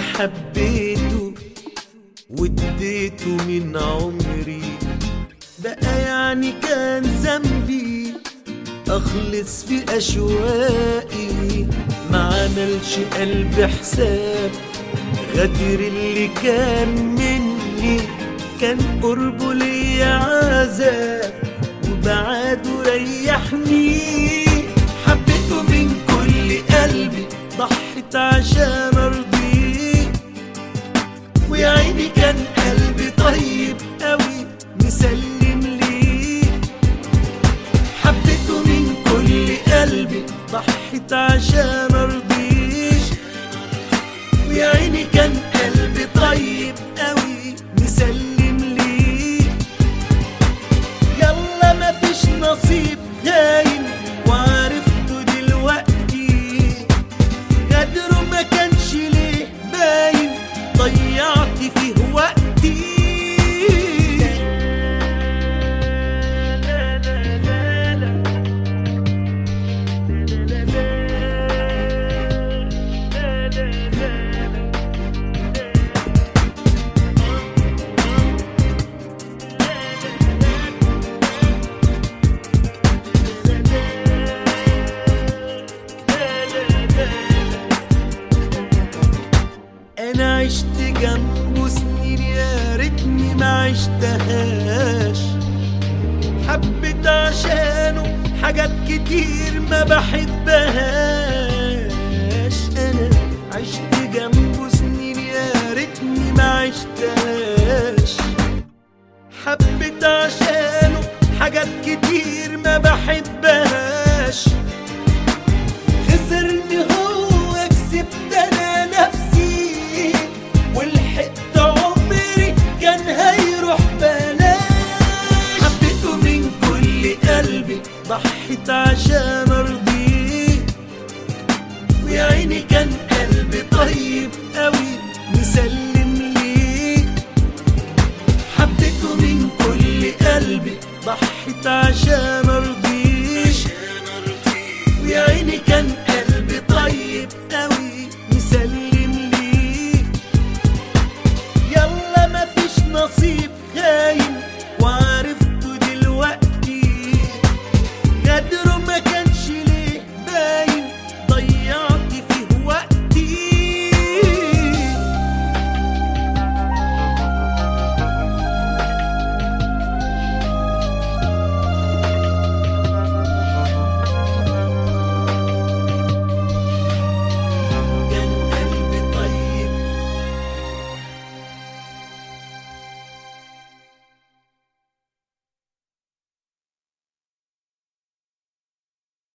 حبيته واديته من عمري بقى يعني كان ذنبي اخلص في اشواقي ما عملش قلب حساب غدر اللي كان مني كان قربه ليا عذاب وبعاده ريحني حبيته من كل قلبي ضحت عشان ارضيه ويا عيني كان قلبي طيب قوي مسلم ليه حبيته من كل قلبي ضحت عشان ارضيه ويا عيني كان قلبي طيب قوي مسلم ليه يلا مفيش نصيب هاين وعرفته دلوقتي قدره ما كانش ليه باين ضيعت فيه وقتي انا عشت جنبه سنين يا ريتني ما عشتهاش حبيت عشانه حاجات كتير ما بحبهاش انا عشت جنبه سنين يا ريتني ما عشتهاش